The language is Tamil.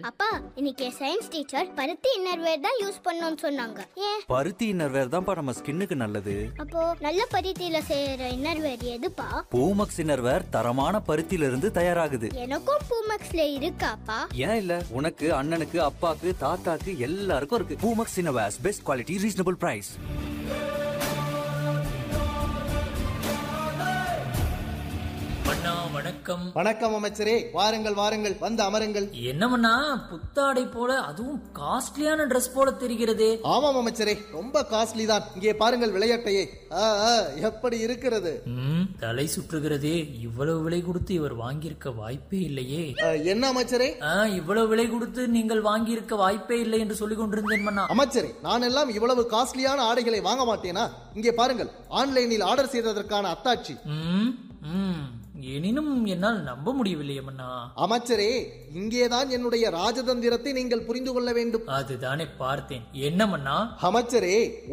அப்பா இன்னைக்கு சயின்ஸ் டீச்சர் பருத்தி இன்னர்வேர் தான் யூஸ் பண்ணணும்னு சொன்னாங்க ஏன் பருத்தி இன்னர்வேர் தான்ப்பா நம்ம ஸ்கின்னுக்கு நல்லது அப்போ நல்ல பருத்தியில செய்யற இன்னர்வேர் எதுப்பா பூமக்ஸ் இன்னர்வேர் தரமான பருத்தியில இருந்து தயாராகுது எனக்கும் பூமக்ஸ்ல இருக்காப்பா ஏன் இல்ல உனக்கு அண்ணனுக்கு அப்பாக்கு தாத்தாக்கு எல்லாருக்கும் இருக்கு Poomex innerwears best quality reasonable price மன்னா வணக்கம் வணக்கம் அமைச்சரே வாருங்கள் வாருங்கள் வந்து அமருங்கள் என்னமண்ணா புத்தாடை போல அதுவும் காஸ்ட்லியான Dress போல தெரிகிறதே ஆமாம் அமைச்சரே ரொம்ப காஸ்ட்லி தான் இங்கே பாருங்கள் விளையாட்டையே ஆ, ஆ, எப்படி இருக்கிறது ம் தலை சுற்றுகிறதே இவ்வளவு விலை கொடுத்து இவர் வாங்கியிருக்க வாய்ப்பே இல்லையே ஆ, என்ன அமைச்சரே ஆ, இவ்வளவு விலை கொடுத்து நீங்கள் வாங்கியிருக்க வாய்ப்பே இல்லை என்று சொல்லிக் கொண்டிருந்தேன் மன்னா அமைச்சரே நான் எல்லாம் இவ்வளவு காஸ்ட்லியான ஆடைகளை வாங்க மாட்டேனா இங்கே பாருங்கள் ஆன்லைனில் ஆர்டர் செய்ததற்கான அத்தாட்சி ம் ம் எனினும் என்னால் நம்ப முடியவில்லையே மன்னா அமைச்சரே இங்கேதான் என்னுடைய ராஜதந்திரத்தை நீங்கள் புரிந்து கொள்ள வேண்டும் அதுதானே பார்த்தேன் என்ன மன்னா அமைச்சரே